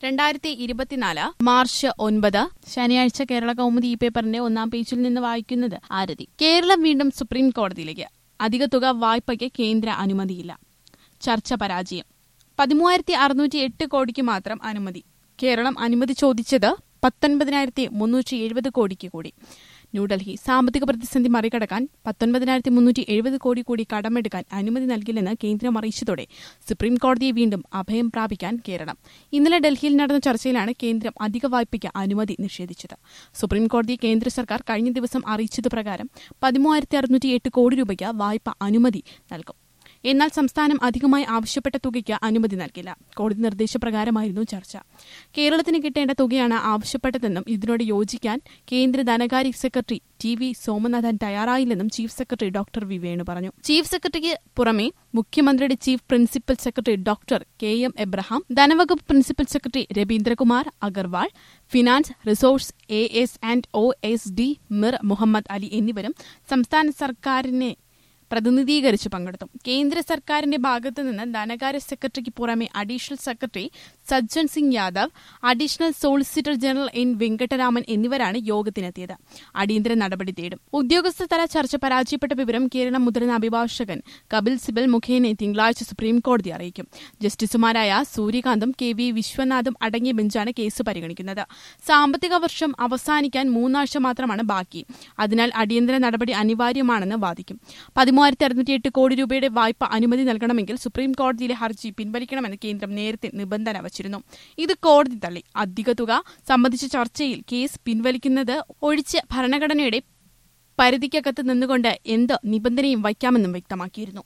രണ്ടായിരത്തി ഇരുപത്തിനാല് മാർച്ച് ഒൻപത് ശനിയാഴ്ച കേരള കൗമുദി ഈ പേപ്പറിന്റെ ഒന്നാം പേജിൽ നിന്ന് വായിക്കുന്നത് ആരതി കേരളം വീണ്ടും സുപ്രീം കോടതിയിലേക്ക് അധിക തുക വായ്പയ്ക്ക് കേന്ദ്ര അനുമതിയില്ല ചർച്ച പരാജയം പതിമൂവായിരത്തി അറുന്നൂറ്റി എട്ട് കോടിക്ക് മാത്രം അനുമതി കേരളം അനുമതി ചോദിച്ചത് പത്തൊൻപതിനായിരത്തി മുന്നൂറ്റി എഴുപത് കോടിക്ക് കൂടി ന്യൂഡൽഹി സാമ്പത്തിക പ്രതിസന്ധി മറികടക്കാൻ പത്തൊൻപതിനായിരത്തി മുന്നൂറ്റി എഴുപത് കോടി കൂടി കടമെടുക്കാൻ അനുമതി നൽകില്ലെന്ന് കേന്ദ്രം അറിയിച്ചതോടെ സുപ്രീം കോടതിയെ വീണ്ടും അഭയം പ്രാപിക്കാൻ കേരളം ഇന്നലെ ഡൽഹിയിൽ നടന്ന ചർച്ചയിലാണ് കേന്ദ്രം അധിക വായ്പയ്ക്ക് അനുമതി നിഷേധിച്ചത് സുപ്രീം കോടതി കേന്ദ്ര സർക്കാർ കഴിഞ്ഞ ദിവസം അറിയിച്ചത് പ്രകാരം പതിമൂവായിരത്തി അറുന്നൂറ്റി എട്ട് കോടി രൂപയ്ക്ക് വായ്പ അനുമതി നൽകും എന്നാൽ സംസ്ഥാനം അധികമായി ആവശ്യപ്പെട്ട തുകയ്ക്ക് അനുമതി നൽകില്ല കോടതി നിർദ്ദേശപ്രകാരമായിരുന്നു ചർച്ച കേരളത്തിന് കിട്ടേണ്ട തുകയാണ് ആവശ്യപ്പെട്ടതെന്നും ഇതിനോട് യോജിക്കാൻ കേന്ദ്ര ധനകാര്യ സെക്രട്ടറി ടി വി സോമനാഥൻ തയ്യാറായില്ലെന്നും chief secretary doctor V Venu പറഞ്ഞു ചീഫ് സെക്രട്ടറിക്ക് പുറമെ മുഖ്യമന്ത്രിയുടെ chief principal secretary doctor K M Abraham ധനവകുപ്പ് principal secretary Ravindrakumar Agarwal finance resource A S and O S D Mir Muhammad Ali എന്നിവരും സംസ്ഥാന സർക്കാരിനെ പ്രതിനിധീകരിച്ച് പങ്കെടുത്തു കേന്ദ്ര സർക്കാരിന്റെ ഭാഗത്തു നിന്ന് ധനകാര്യ സെക്രട്ടറിക്ക് പുറമെ additional secretary Sajjan Singh Yadav additional solicitor general N Venkataraman എന്നിവരാണ് യോഗത്തിനെത്തിയത് അടിയന്തര നടപടി തേടും ഉദ്യോഗസ്ഥതല ചർച്ച പരാജയപ്പെട്ട വിവരം കേരളം മുതിർന്ന അഭിഭാഷകൻ കപിൽ സിബൽ മുഖേന തിങ്കളാഴ്ച സുപ്രീം കോടതി അറിയിക്കും ജസ്റ്റിസുമാരായ സൂര്യകാന്തും കെ വി വിശ്വനാഥും അടങ്ങിയ ബെഞ്ചാണ് കേസ് പരിഗണിക്കുന്നത് സാമ്പത്തിക വർഷം അവസാനിക്കാൻ മൂന്നാഴ്ച മാത്രമാണ് ബാക്കി അതിനാൽ അടിയന്തര നടപടി അനിവാര്യമാണെന്ന് വാദിക്കും പതിമൂവായിരത്തി അറുന്നൂറ്റിയെട്ട് കോടി രൂപയുടെ വായ്പ അനുമതി നൽകണമെങ്കിൽ സുപ്രീം കോടതിയിലെ ഹർജി പിൻവലിക്കണമെന്ന് കേന്ദ്രം നേരത്തെ നിബന്ധന വച്ചിരുന്നു ഇത് കോടതി തള്ളി അധിക തുക സംബന്ധിച്ച ചർച്ചയിൽ കേസ് പിൻവലിക്കുന്നത് ഒഴിച്ച് ഭരണഘടനയുടെ പരിധിക്കകത്ത് നിന്നുകൊണ്ട് എന്ത് നിബന്ധനയും വയ്ക്കാമെന്നും വ്യക്തമാക്കിയിരുന്നു